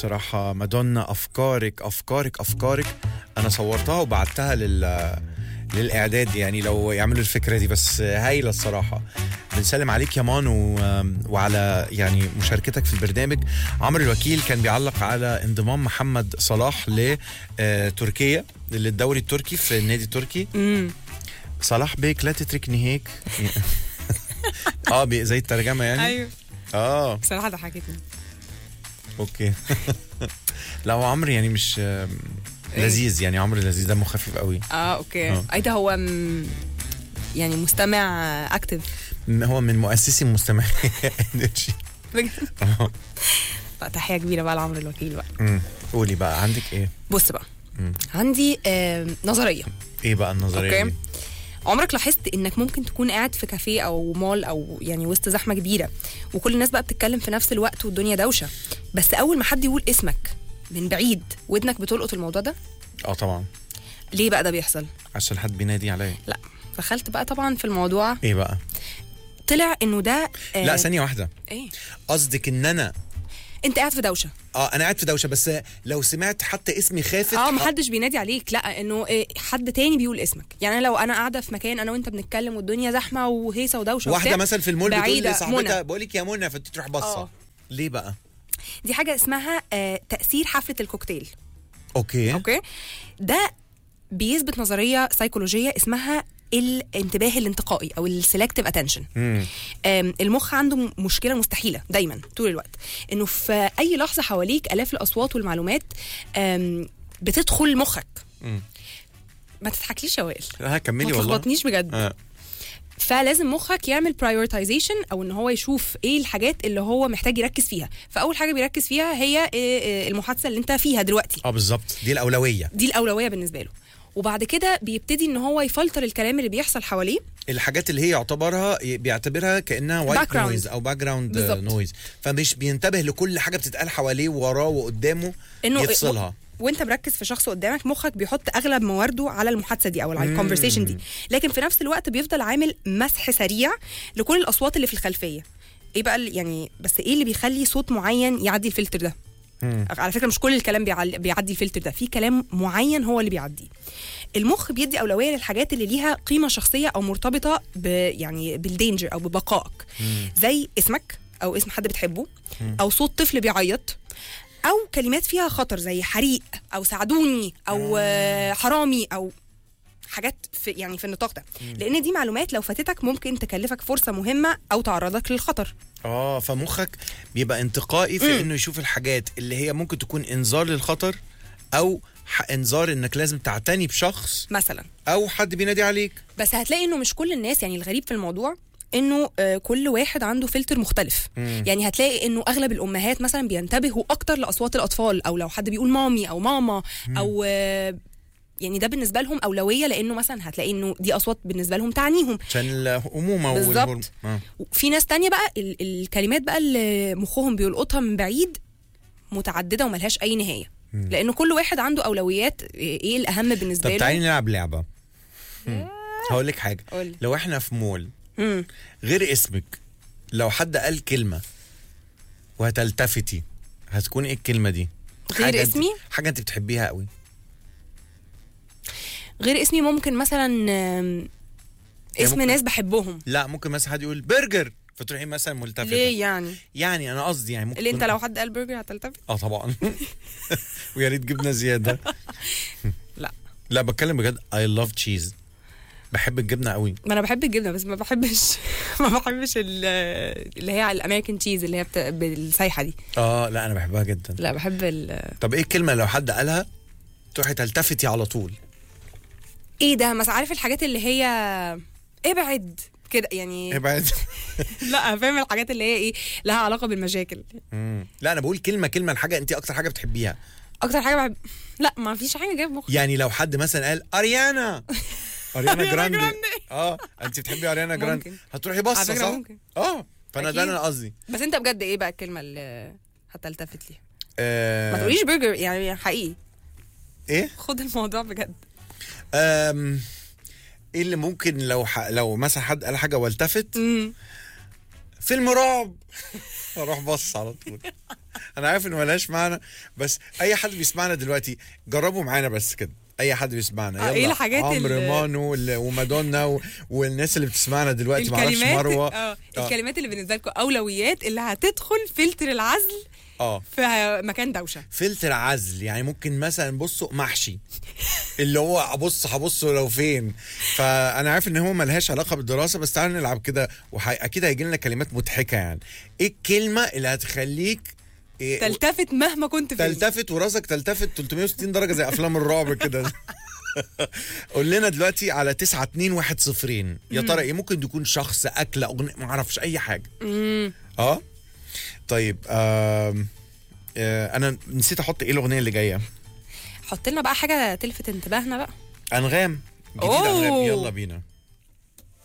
بصراحة مادونا أفكارك أفكارك أفكارك أنا صورتها وبعتها لل للإعداد يعني لو يعملوا الفكرة دي بس هايلة الصراحة بنسلم عليك يا مان و... وعلى يعني مشاركتك في البرنامج عمرو الوكيل كان بيعلق على انضمام محمد صلاح لتركيا للدوري التركي في النادي التركي امم صلاح بيك لا تتركني هيك اه بي- زي الترجمة يعني ايوه اه بصراحه ضحكتني اوكي لا هو عمرو يعني مش آم، إيه؟ لذيذ يعني عمرو لذيذ دمه خفيف قوي اه اوكي آه. اي ده هو م... يعني مستمع اكتف م- هو من مؤسسي مستمعي انرجي تحيه كبيره بقى لعمرو الوكيل بقى أمم، قولي بقى عندك ايه بص بقى مم. عندي آه نظريه ايه بقى النظريه أوكي. دي عمرك لاحظت انك ممكن تكون قاعد في كافيه او مول او يعني وسط زحمه كبيره وكل الناس بقى بتتكلم في نفس الوقت والدنيا دوشه بس اول ما حد يقول اسمك من بعيد ودنك بتلقط الموضوع ده اه طبعا ليه بقى ده بيحصل عشان حد بينادي عليا لا دخلت بقى طبعا في الموضوع ايه بقى طلع انه ده آه لا ثانيه واحده ايه قصدك ان انا انت قاعد في دوشه اه انا قاعد في دوشه بس لو سمعت حتى اسمي خافت اه ح- محدش بينادي عليك لا انه إيه حد تاني بيقول اسمك يعني أنا لو انا قاعده في مكان انا وانت بنتكلم والدنيا زحمه وهيصه ودوشه واحده وبتاع، مثلا في المول بتقول بعيدة، لصاحبتها منى. بقول لك يا منى فتروح بصه آه. ليه بقى دي حاجه اسمها آه تاثير حفله الكوكتيل اوكي اوكي ده بيثبت نظريه سيكولوجيه اسمها الانتباه الانتقائي او السلكتيف اتنشن مم. المخ عنده م- مشكله مستحيله دايما طول الوقت انه في اي لحظه حواليك الاف الاصوات والمعلومات آم، بتدخل مخك مم. ما تضحكليش يا وائل ها كملي ما والله تلخبطنيش بجد آه. فلازم مخك يعمل prioritization او ان هو يشوف ايه الحاجات اللي هو محتاج يركز فيها فاول حاجه بيركز فيها هي إيه إيه المحادثه اللي انت فيها دلوقتي اه بالظبط دي الاولويه دي الاولويه بالنسبه له وبعد كده بيبتدي ان هو يفلتر الكلام اللي بيحصل حواليه الحاجات اللي هي يعتبرها بيعتبرها كانها وايت Background. نويز او باك جراوند بالظبط. نويز فمش بينتبه لكل حاجه بتتقال حواليه ووراه وقدامه انه يفصلها وانت مركز في شخص قدامك مخك بيحط اغلب موارده على المحادثه دي او على الكونفرسيشن دي لكن في نفس الوقت بيفضل عامل مسح سريع لكل الاصوات اللي في الخلفيه ايه بقى ال- يعني بس ايه اللي بيخلي صوت معين يعدي الفلتر ده مم. على فكره مش كل الكلام بيعل- بيعدي الفلتر ده في كلام معين هو اللي بيعديه المخ بيدي اولويه للحاجات اللي ليها قيمه شخصيه او مرتبطه ب يعني بالدينجر او ببقائك زي اسمك او اسم حد بتحبه او صوت طفل بيعيط او كلمات فيها خطر زي حريق او ساعدوني او آه، حرامي او حاجات في يعني في النطاق ده لان دي معلومات لو فاتتك ممكن تكلفك فرصه مهمه او تعرضك للخطر اه فمخك بيبقى انتقائي في انه يشوف الحاجات اللي هي ممكن تكون انذار للخطر او ح- انذار انك لازم تعتني بشخص مثلا او حد بينادي عليك بس هتلاقي انه مش كل الناس يعني الغريب في الموضوع انه آه، كل واحد عنده فلتر مختلف مم. يعني هتلاقي انه اغلب الامهات مثلا بينتبهوا اكتر لاصوات الاطفال او لو حد بيقول مامي او ماما او آه، يعني ده بالنسبه لهم اولويه لانه مثلا هتلاقي انه دي اصوات بالنسبه لهم تعنيهم عشان الامومه بالظبط. والهرم آه. في ناس تانية بقى ال- الكلمات بقى اللي مخهم بيلقطها من بعيد متعدده وملهاش اي نهايه لانه كل واحد عنده اولويات ايه الاهم بالنسبه طب له تعالي نلعب لعبه هقول لك حاجه قولي. لو احنا في مول مم. غير اسمك لو حد قال كلمه وهتلتفتي هتكون ايه الكلمه دي غير حاجة انت- اسمي؟ حاجه انت بتحبيها قوي غير اسمي ممكن مثلا آم، هي اسم ممكن- ناس بحبهم لا ممكن مثلا حد يقول برجر فتروحي مثلا ملتفته ليه يعني يعني انا قصدي يعني ممكن اللي انت تكون- لو حد قال برجر هتلتفت اه طبعا ويا ريت جبنه زياده لا لا بتكلم بجد اي لاف تشيز بحب الجبنه قوي ما انا بحب الجبنه بس ما بحبش ما بحبش ال- اللي هي الامريكان تشيز اللي هي بت... بالسايحه دي اه لا انا بحبها جدا لا بحب ال... طب ايه الكلمه لو حد قالها تروحي تلتفتي على طول ايه ده بس عارف الحاجات اللي هي ابعد كده يعني ابعد لا فاهم الحاجات اللي هي ايه لها علاقه بالمشاكل مم. لا انا بقول كلمه كلمه الحاجه انت اكتر حاجه بتحبيها اكتر حاجه بحب لا ما فيش حاجه جايه في مخي يعني لو حد مثلا قال اريانا اريانا أريانا جراندي جراندي. اه انت بتحبي اريانا جراندي ممكن. هتروحي بصه على فكرة صح ممكن. اه فانا ده أكيد. انا قصدي بس انت بجد ايه بقى الكلمه اللي هتلتفت ليها آه ما تقوليش برجر يعني حقيقي ايه خد الموضوع بجد آم، ايه اللي ممكن لو ح... لو مثلا حد قال حاجه والتفت امم فيلم رعب اروح بص على طول انا عارف ان ملهاش معنى بس اي حد بيسمعنا دلوقتي جربوا معانا بس كده اي حد بيسمعنا آه، إيه يلا الحاجات عمرو ال- مانو وال- ومادونا و- والناس اللي بتسمعنا دلوقتي معرفش الكلمات مروه اه آه. الكلمات اللي بالنسبه لكم اولويات اللي هتدخل فلتر العزل اه في مكان دوشه فلتر عزل يعني ممكن مثلا بصوا محشي اللي هو ابص هبص لو فين فانا عارف ان هو ملهاش علاقه بالدراسه بس تعالوا نلعب كده واكيد هيجي لنا كلمات مضحكه يعني ايه الكلمه اللي هتخليك إيه تلتفت مهما كنت فين تلتفت وراسك تلتفت 360 درجه زي افلام الرعب كده قول لنا دلوقتي على 9 2 1 0 يا ترى ايه ممكن تكون شخص اكله اغنيه ما اعرفش اي حاجه مم. اه طيب آم، آه انا نسيت احط ايه الاغنيه اللي جايه حط لنا بقى حاجه تلفت انتباهنا بقى انغام جديد أوه. انغام يلا بينا